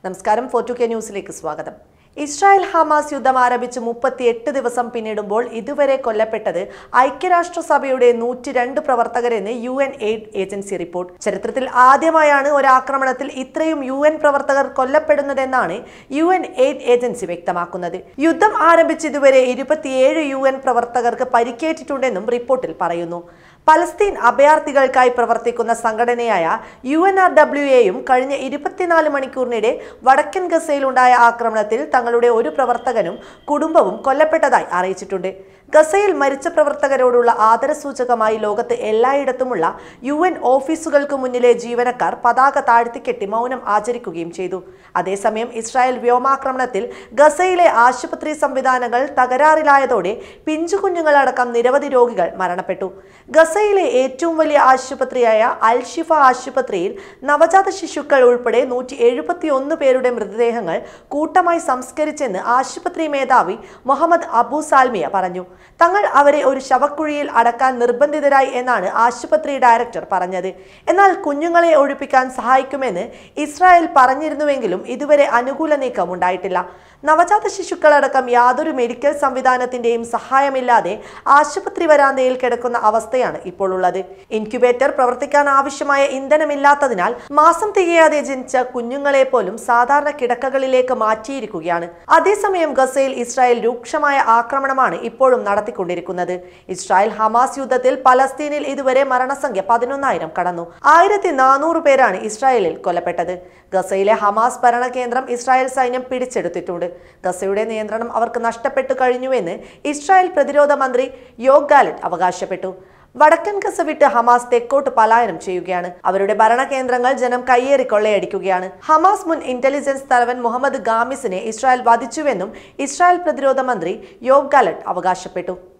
നമസ്കാരം ഫോർട്ടു കെ ന്യൂസിലേക്ക് സ്വാഗതം ഇസ്രായേൽ ഹമാസ് യുദ്ധം ആരംഭിച്ച് മുപ്പത്തിയെട്ട് ദിവസം പിന്നിടുമ്പോൾ ഇതുവരെ കൊല്ലപ്പെട്ടത് ഐക്യരാഷ്ട്രസഭയുടെ നൂറ്റി രണ്ട് പ്രവർത്തകരെന്ന് U N aid agency report ചരിത്രത്തിൽ ആദ്യമായാണ് ഒരു ആക്രമണത്തിൽ ഇത്രയും യു എൻ പ്രവർത്തകർ കൊല്ലപ്പെടുന്നതെന്നാണ് യു എൻ എയ്ഡ് ഏജൻസി വ്യക്തമാക്കുന്നത് യുദ്ധം ആരംഭിച്ച് ഇതുവരെ ഇരുപത്തിയേഴ് യു എൻ പ്രവർത്തകർക്ക് പരിക്കേറ്റിട്ടുണ്ടെന്നും റിപ്പോർട്ടിൽ പറയുന്നു പലസ്തീൻ അഭയാർത്ഥികൾക്കായി പ്രവർത്തിക്കുന്ന സംഘടനയായ യു എൻ ആർ ഡബ്ല്യു എയും കഴിഞ്ഞ ഇരുപത്തിനാല് മണിക്കൂറിനിടെ വടക്കൻ ഗസയിലുണ്ടായ ആക്രമണത്തിൽ തങ്ങളുടെ ഒരു പ്രവർത്തകനും കുടുംബവും കൊല്ലപ്പെട്ടതായി അറിയിച്ചിട്ടുണ്ട് ഗസയിൽ മരിച്ച പ്രവർത്തകരോടുള്ള ആദരസൂചകമായി ലോകത്ത് എല്ലായിടത്തുമുള്ള യു എൻ ഓഫീസുകൾക്ക് മുന്നിലെ ജീവനക്കാർ പതാക താഴ്ത്തിക്കെട്ടി മൗനം ആചരിക്കുകയും ചെയ്തു അതേസമയം ഇസ്രായേൽ വ്യോമാക്രമണത്തിൽ ഗസയിലെ ആശുപത്രി സംവിധാനങ്ങൾ തകരാറിലായതോടെ പിഞ്ചുകുഞ്ഞുങ്ങളടക്കം നിരവധി രോഗികൾ മരണപ്പെട്ടു ഗസയിലെ ഏറ്റവും വലിയ ആശുപത്രിയായ അൽഷിഫ ആശുപത്രിയിൽ നവജാത ശിശുക്കൾ ഉൾപ്പെടെ നൂറ്റി എഴുപത്തി ഒന്ന് പേരുടെ മൃതദേഹങ്ങൾ കൂട്ടമായി സംസ്കരിച്ചെന്ന് ആശുപത്രി മേധാവി മുഹമ്മദ് അബു സാൽമിയ പറഞ്ഞു തങ്ങൾ അവരെ ഒരു ശവക്കുഴിയിൽ അടക്കാൻ നിർബന്ധിതരായി എന്നാണ് ആശുപത്രി ഡയറക്ടർ പറഞ്ഞത് എന്നാൽ കുഞ്ഞുങ്ങളെ ഒഴിപ്പിക്കാൻ സഹായിക്കുമെന്ന് ഇസ്രായേൽ പറഞ്ഞിരുന്നുവെങ്കിലും ഇതുവരെ അനുകൂല നീക്കം ഉണ്ടായിട്ടില്ല നവജാത ശിശുക്കളടക്കം യാതൊരു മെഡിക്കൽ സംവിധാനത്തിന്റെയും സഹായമില്ലാതെ ആശുപത്രി വരാന്തയിൽ കിടക്കുന്ന അവസ്ഥയാണ് ഇപ്പോൾ ഉള്ളത് ഇൻക്യുബേറ്റർ പ്രവർത്തിക്കാൻ ആവശ്യമായ ഇന്ധനമില്ലാത്തതിനാൽ മാസം തികയാതെ ജനിച്ച കുഞ്ഞുങ്ങളെ പോലും സാധാരണ കിടക്കകളിലേക്ക് മാറ്റിയിരിക്കുകയാണ് അതേസമയം ഗസയിൽ ഇസ്രായേൽ രൂക്ഷമായ ആക്രമണമാണ് ഇപ്പോഴും നടത്തിക്കൊണ്ടിരിക്കുന്നത് ഇസ്രായേൽ ഹമാസ് യുദ്ധത്തിൽ പലസ്തീനിൽ ഇതുവരെ മരണസംഖ്യ പതിനൊന്നായിരം കടന്നു ആയിരത്തി നാനൂറ് പേരാണ് ഇസ്രായേലിൽ കൊല്ലപ്പെട്ടത് ഗസയിലെ ഹമാസ് ഭരണകേന്ദ്രം ഇസ്രായേൽ സൈന്യം പിടിച്ചെടുത്തിട്ടുണ്ട് ഗസയുടെ നിയന്ത്രണം അവർക്ക് നഷ്ടപ്പെട്ടു കഴിഞ്ഞുവെന്ന് ഇസ്രായേൽ പ്രതിരോധ മന്ത്രി യോഗ് ഗാലറ്റ് അവകാശപ്പെട്ടു വടക്കൻ ഗസ വിട്ട് ഹമാസ് തെക്കോട്ട് പലായനം ചെയ്യുകയാണ് അവരുടെ ഭരണകേന്ദ്രങ്ങൾ ജനം കയ്യേറി കൊള്ളയടിക്കുകയാണ് ഹമാസ് മുൻ ഇന്റലിജൻസ് തലവൻ മുഹമ്മദ് ഗാമിസിനെ ഇസ്രായേൽ വധിച്ചുവെന്നും ഇസ്രായേൽ പ്രതിരോധ മന്ത്രി യോഗ് ഗാലറ്റ് അവകാശപ്പെട്ടു